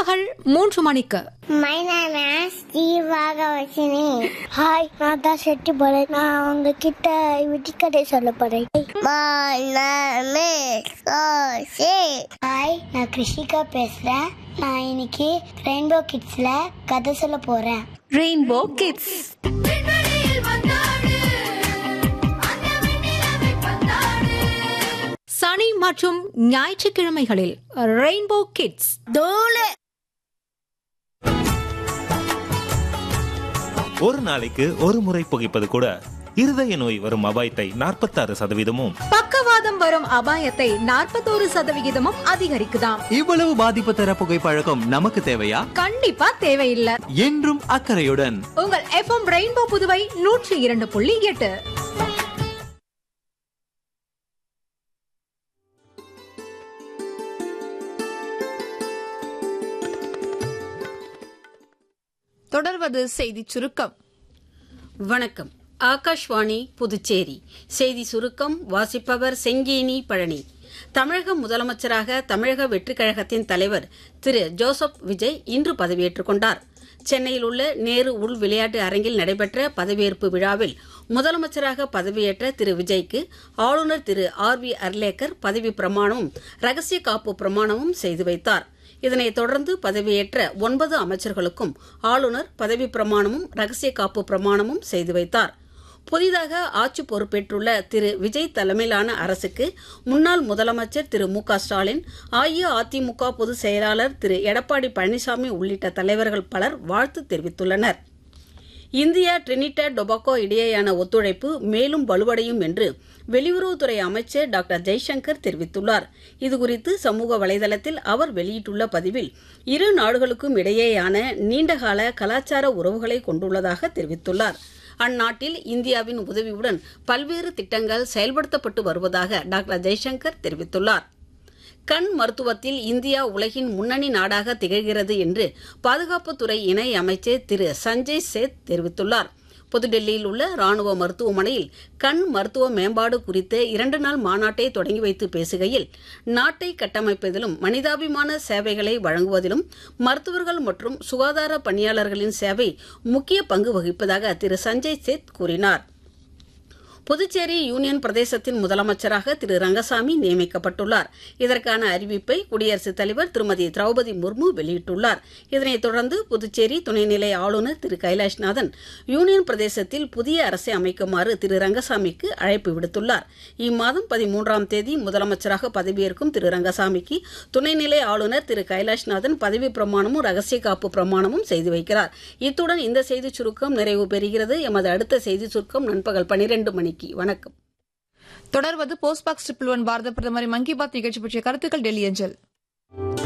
பிற்பகல் மூன்று மணிக்கு My name is ஜீவாகவசினி ஹாய் நான் தான் செட்டி போறேன் நான் உங்ககிட்ட விட்டிக்கதை சொல்ல போறேன் My name is Koshi hi நான் கிருஷிகா பேசுறேன் நான் இன்னைக்கு ரெயின்போ கிட்ஸ்ல கதை சொல்ல போறேன் ரெயின்போ கிட்ஸ் சனி மற்றும் ஞாயிற்றுக்கிழமைகளில் ரெயின்போ கிட்ஸ் ஒரு நாளைக்கு ஒரு முறை புகைப்பது கூட இருதய நோய் வரும் அபாயத்தை நாற்பத்தாறு சதவீதமும் பக்கவாதம் வரும் அபாயத்தை நாற்பத்தோரு சதவிகிதமும் அதிகரிக்குதாம் இவ்வளவு பாதிப்பு தர புகைப்பழக்கம் நமக்கு தேவையா கண்டிப்பா தேவையில்லை என்றும் அக்கறையுடன் உங்கள் எஃப்எம் ரெயின்போ புதுவை நூற்றி இரண்டு புள்ளி எட்டு தொடர்வது செய்திச் சுருக்கம் வணக்கம் ஆகாஷ்வாணி புதுச்சேரி செய்தி சுருக்கம் வாசிப்பவர் செங்கேனி பழனி தமிழக முதலமைச்சராக தமிழக வெற்றிக் கழகத்தின் தலைவர் திரு ஜோசப் விஜய் இன்று பதவியேற்றுக் கொண்டார் சென்னையில் உள்ள நேரு உள் விளையாட்டு அரங்கில் நடைபெற்ற பதவியேற்பு விழாவில் முதலமைச்சராக பதவியேற்ற திரு விஜய்க்கு ஆளுநர் திரு ஆர் வி அர்லேக்கர் பதவி பிரமாணமும் ரகசிய காப்பு பிரமாணமும் செய்து வைத்தார் இதனைத் தொடர்ந்து பதவியேற்ற ஒன்பது அமைச்சர்களுக்கும் ஆளுநர் பதவி பிரமாணமும் ரகசிய காப்பு பிரமாணமும் செய்து வைத்தார் புதிதாக ஆட்சி பொறுப்பேற்றுள்ள திரு விஜய் தலைமையிலான அரசுக்கு முன்னாள் முதலமைச்சர் திரு மு க ஸ்டாலின் அஇஅதிமுக பொதுச் செயலாளர் திரு எடப்பாடி பழனிசாமி உள்ளிட்ட தலைவர்கள் பலர் வாழ்த்து தெரிவித்துள்ளனர் இந்தியா டிரினிடாட் டொபாக்கோ இடையேயான ஒத்துழைப்பு மேலும் வலுவடையும் என்று வெளியுறவுத்துறை அமைச்சர் டாக்டர் ஜெய்சங்கர் தெரிவித்துள்ளார் இதுகுறித்து சமூக வலைதளத்தில் அவர் வெளியிட்டுள்ள பதிவில் இரு நாடுகளுக்கும் இடையேயான நீண்டகால கலாச்சார உறவுகளை கொண்டுள்ளதாக தெரிவித்துள்ளார் அந்நாட்டில் இந்தியாவின் உதவியுடன் பல்வேறு திட்டங்கள் செயல்படுத்தப்பட்டு வருவதாக டாக்டர் ஜெய்சங்கர் தெரிவித்துள்ளார் கண் மருத்துவத்தில் இந்தியா உலகின் முன்னணி நாடாக திகழ்கிறது என்று பாதுகாப்புத்துறை இணை அமைச்சர் திரு சஞ்சய் சேத் தெரிவித்துள்ளார் புதுடெல்லியில் உள்ள ராணுவ மருத்துவமனையில் கண் மருத்துவ மேம்பாடு குறித்த இரண்டு நாள் மாநாட்டை தொடங்கி வைத்து பேசுகையில் நாட்டை கட்டமைப்பதிலும் மனிதாபிமான சேவைகளை வழங்குவதிலும் மருத்துவர்கள் மற்றும் சுகாதார பணியாளர்களின் சேவை முக்கிய பங்கு வகிப்பதாக திரு சஞ்சய் சேத் கூறினார் புதுச்சேரி யூனியன் பிரதேசத்தின் முதலமைச்சராக திரு ரங்கசாமி நியமிக்கப்பட்டுள்ளார் இதற்கான அறிவிப்பை குடியரசுத் தலைவர் திருமதி திரௌபதி முர்மு வெளியிட்டுள்ளார் இதனைத் தொடர்ந்து புதுச்சேரி துணைநிலை ஆளுநர் திரு கைலாஷ்நாதன் யூனியன் பிரதேசத்தில் புதிய அரசை அமைக்குமாறு திரு ரங்கசாமிக்கு அழைப்பு விடுத்துள்ளார் இம்மாதம் பதிமூன்றாம் தேதி முதலமைச்சராக பதவியேற்கும் திரு ரங்கசாமிக்கு துணைநிலை ஆளுநர் திரு கைலாஷ்நாதன் பதவி பிரமாணமும் ரகசிய காப்பு பிரமாணமும் செய்து வைக்கிறார் இத்துடன் இந்த செய்திச் சுருக்கம் நிறைவு பெறுகிறது எமது அடுத்த செய்திச் சுருக்கம் நண்பகல் பனிரெண்டு மணிக்கு வணக்கம் தொடர்வது போஸ்ட் பாக்ஸ் ட்ரிபிள் ஒன் பாரத பிரதமரின் மன் கி பாத் நிகழ்ச்சி பற்றிய கருத்துக்கள் டெல்லி அஞ்சல்